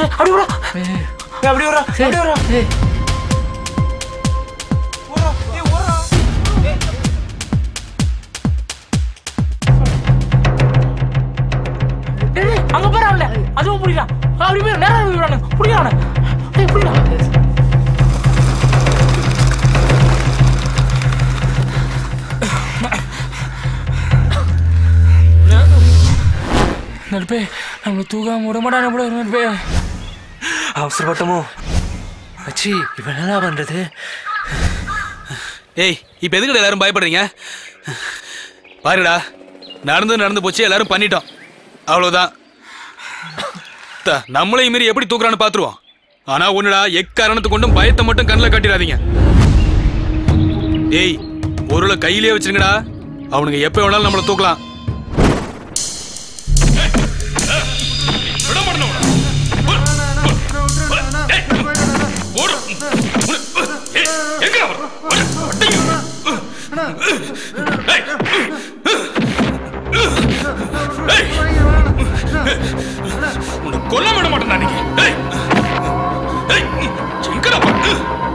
அப்படி விடா அப்படி விடா அப்படி விடா ஏய் ஓடுறா ஏய் ஓடுறா டேய் டேய், அங்க பாரு அவன்ல அதுவும் புடிடா அப்படி போய் நேரா விடுறானு புடிடா அவனை டேய் புடிடா நடுப்பே நம்மளை தூக்காம விட மாட்டானே போல நடுப்பே அவசரப்பட்டமோ மச்சி இவன் என்னடா பண்றது ஏய் இப்போ எதுக்குடா எல்லாரும் பயப்படுறீங்க பாருடா நடந்து நடந்து போச்சு எல்லாரும் பண்ணிட்டோம் அவ்வளோதான் த- நம்மளையும் மீறி எப்படி தூக்குறான்னு பார்த்துருவோம் ஆனா ஒண்ணுடா எக்காரணத்து கொண்டும் பயத்தை மட்டும் கண்ணில் கட்டிடாதீங்க ஏய் பொருளை கையிலே வச்சிருங்கடா அவனுங்க எப்போ வேணாலும் நம்மளை தூக்கலாம் உன்னை கொல்ல விட மாட்டேன் அன்னைக்கு ஏய்! ஏய்! எங்கடா போற?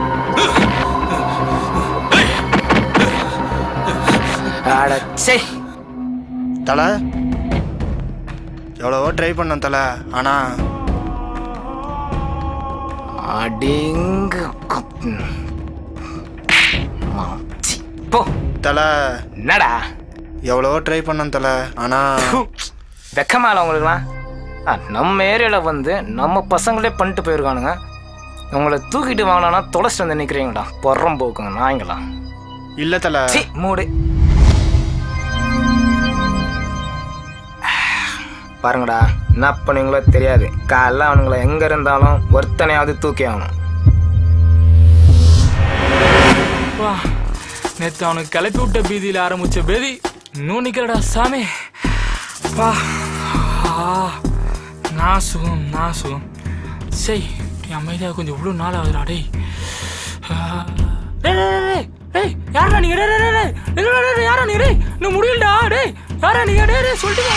ஏய்! அடச்சே தலை எவ்வளவோ ட்ரை பண்ணேன் தலை ஆனா அடிங்க போ தலை என்னடா எவ்வளவோ ட்ரை பண்ணேன் தலை ஆனா வெக்கமால உங்களுக்குலாம் ஆ, நம்ம ஏரியாவில் வந்து நம்ம பசங்களே பண்ணிட்டு போயிருக்கானுங்க உங்களை தூக்கிட்டு வாங்கினா தொலைச்சிட்டு வந்து நிற்கிறீங்கடா பொறம் போக்குங்க நாய்ங்களா இல்ல தலை சி மூடு பாருங்கடா என்ன பண்ணீங்களோ தெரியாது காலைல அவனுங்களை எங்க இருந்தாலும் ஒருத்தனையாவது தூக்கி ஆகணும் வா நேத்து அவனுக்கு கிளப்பி விட்ட பீதியில் ஆரம்பிச்ச பேதி இன்னும் நிக்கிறடா சாமி வா ஆ, நான் சுகம் நான் சுகம் சரி நீ அமைதியாக கொஞ்சம் இவ்வளோ நாள் ஆகுதுடா டேய் ஆ, டேய் டேய், டேய், டேய் யாரா நீங்க டேய் டேய், டேய், டேய், டேய், டேய், டேய், யாரா நீங்க டேய் இன்னும் முடியலடா டேய் யாரா நீங்க டேய் டேய் சொல்லிட்டு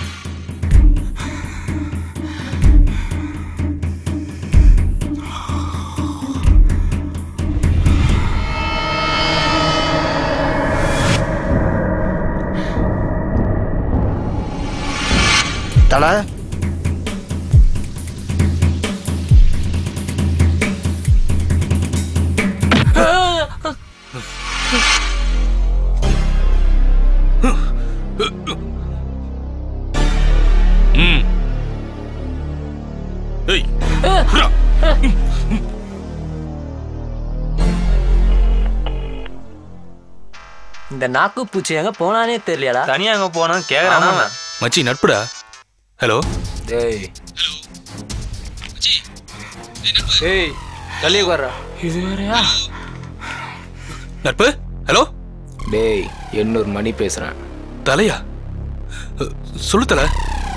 தலை ம் ஏய் புறா. இந்த நாக்கு பூச்சி எங்க போனானே தெரியலடா தனியா அங்க போனா கேக்குறானா மச்சி நட்புடா ஹலோ டேய் ஏய் தள்ளி உட்கார்றா இது வேறயா நட்பு ஹலோ டேய் எண்ணூறு மணி பேசுகிறேன் தலையா அ, சொல்லு தலை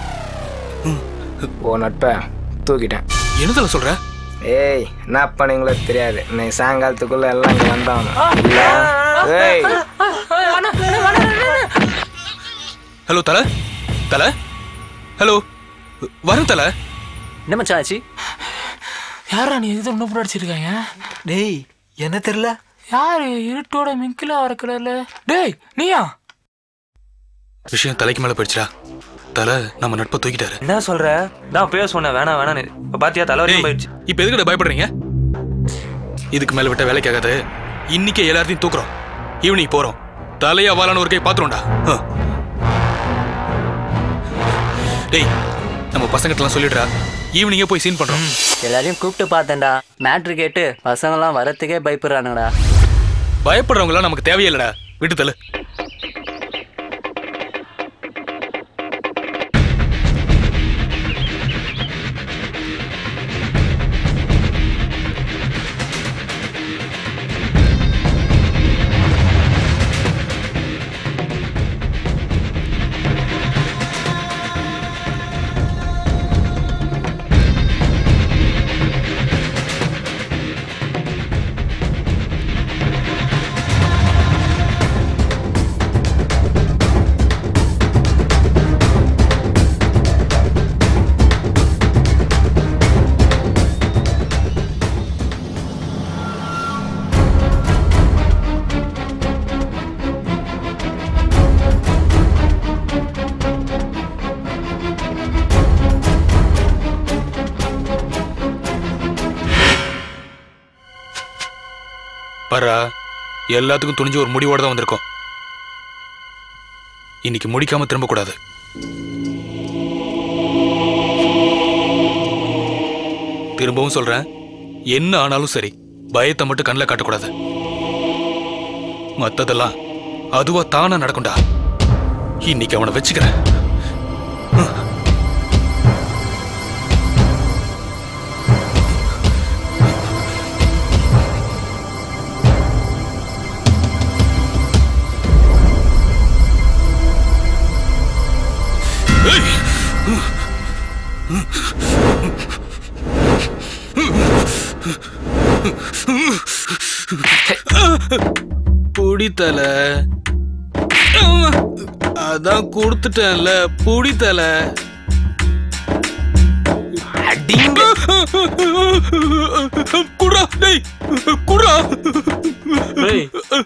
ஓ நட்பை தூக்கிட்டேன் என்ன தலை சொல்ற ஏய் என்ன பண்ணீங்களோ தெரியாது நீ சாயங்காலத்துக்குள்ள எல்லாம் இங்கே வந்தாகணும் இல்ல ஏய் ஹலோ தலை தலை ஹலோ வரேன் தலை என்ன மச்சான் ஆச்சு யாரா நீ இது ஒன்று போட்டு அடிச்சிருக்காங்க டேய் என்ன தெரியல யாரு இருட்டோட மிங்கில வர கலர்ல டேய் நீயா விஷயம் தலைக்கு மேல போயிடுச்சுடா தலை நம்ம நட்பை தூக்கிட்டாரு என்ன சொல்ற நான் பேச சொன்னேன் வேணாம் வேணான்னு இப்ப பாத்தியா தலைவரையும் போயிடுச்சு இப்போ எதுக்குடா பயப்படுறீங்க இதுக்கு மேல விட்ட வேலைக்கு ஆகாது இன்னைக்கே எல்லாத்தையும் தூக்குறோம் ஈவினிங் போறோம் தலையா வாழான ஒரு கை பாத்துரும்டா ஆ. டேய் நம்ம பசங்கிட்டலாம் சொல்லிடுறா ஈவினிங்கே போய் சீன் பண்றோம் எல்லாரையும் கூப்பிட்டு பார்த்தேன்டா மேட்ரு கேட்டு பசங்கெல்லாம் வரத்துக்கே பயப்படுறானுங்கடா பயப்படுறவங்களாம் நமக்கு தேவையில்லடா விட்டு தள்ளு பாரா எல்லாத்துக்கும் துணிஞ்சு ஒரு முடிவோட தான் வந்திருக்கோம் இன்னைக்கு முடிக்காம திரும்பக்கூடாது திரும்பவும் சொல்றேன் என்ன ஆனாலும் சரி பயத்தை மட்டும் கண்ணில் காட்டக்கூடாது மத்ததெல்லாம் அதுவா தானா நடக்கும்டா இன்னைக்கு அவனை வச்சுக்கிறேன் புடித்தல அதான் கொடுத்துட்டேன்ல புடித்தல குடா டேய் குடா டேய்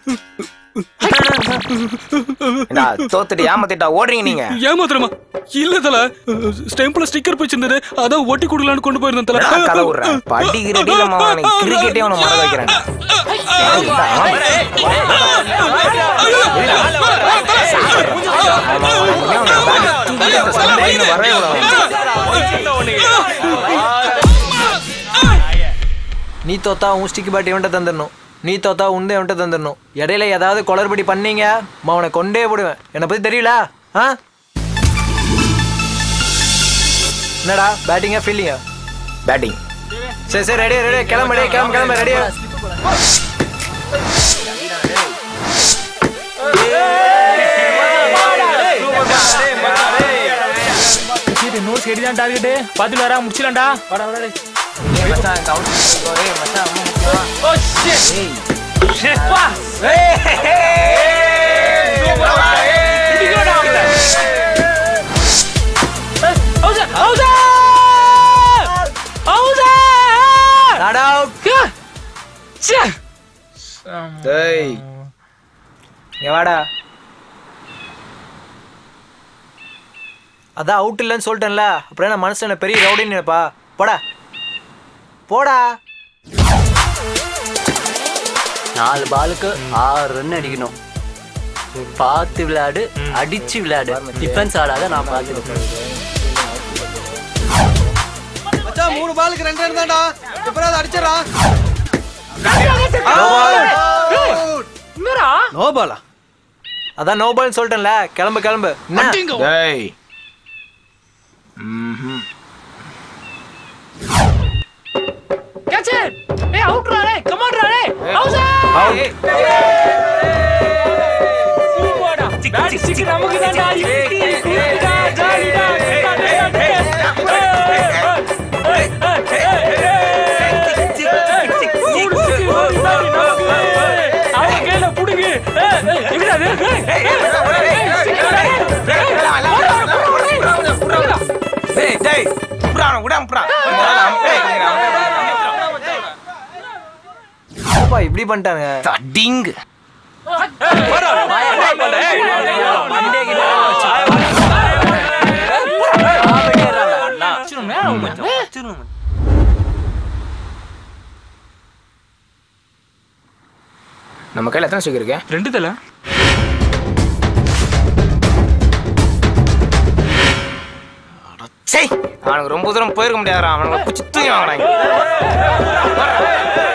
ஏண்டா, தோத்துட்டு ஏமாத்திட்டா ஓடுறீங்க நீங்க ஏமாத்திரமா இல்ல தல ஸ்டெம்பிள் ஸ்டிக்கர் போச்சிருந்தது அதான் ஒட்டி கொடுக்கலான்னு கொண்டு போயிருந்தேன் தல என்னடா கதை விடுற படிக்கிற டீல மாவானி கிரிக்கெட்டே அவனை மழை வைக்கிறேன் வரவே நீ தோத்தா உன் ஸ்டிக் பேட் இவன்ட்ட தந்துடணும் நீ தோத்தா உண்டே இவன்ட்ட தந்துடணும் இடையில ஏதாவது குளறுபடி பண்ணீங்க அவனை கொண்டே போடுவேன் என்னை பத்தி தெரியல ஆ என்னடா பேட்டிங்கா ஃபீல்டிங்கா பேட்டிங் சரி சரி ரெடி ரெடி கிளம்பு ரெடி கிளம்பு கிளம்பு ரெடியா சீட்டு நூறு செடி தான் டார்கெட்டு பார்த்துட்டு வரா முடிச்சிடலாம்டா வாடா வாடா டேய். ஓ ஷிட் வா பிடிக்கலடா அவங்கள. ஏய், அவுசா, அவுசா! அவுசா! நாட் அவுட் ச்சே. ச்சே. டேய் இங்க வாடா அதான் அவுட் இல்லைன்னு சொல்லிட்டேன்ல அப்புறம் என்ன மனசுல என்ன பெரிய ரவுடின்னு நினைப்பா போடா போடா நாலு பாலுக்கு ஆறு ரன் அடிக்கணும் பார்த்து விளையாடு அடிச்சு விளையாடு டிஃபென்ஸ் ஆடாத நான் பார்த்துருக்கேன் மச்சான் மூணு பாலுக்கு ரெண்டு ரன் தான்டா எப்பறாவது அடிச்சிடறா என்னடா நோ பாலா அதான் நோ பால்னு சொல்லிட்டேன்ல கிளம்பு கிளம்பு என்ன டேய் Catch it! Hey, out run, come on, run, hey! Outside! சூப்பர்டா. Bat stick நமக்கு தான்டா. இருக்கு, இருக்குடா, ஜாலிடா, டேடா, டேடா, டேடா. ஏய், ஏய், ஏய், ஏய், ஏய். மூணு stick, மூணு bat நமக்கு. அவங்க கையில புடுங்கு. ஏய், ஏய், எங்கடா அது? ஏய், ஏய், ஏய், stick டா, ஏய், ஏய், போடா, போடா, போடா, போடா. டேய் டேய் புறா விடா புறா அப்பா இப்படி பண்ணிட்டாங்க தடிங் நம்ம கையில எத்தனை ஸ்டிக் இருக்கு ரெண்டு தலை சே அவனுக்கு ரொம்ப தூரம் போயிருக்க முடியாதுடா அவனுக்கு பிடிச்சி தூங்கி வாங்கினாங்க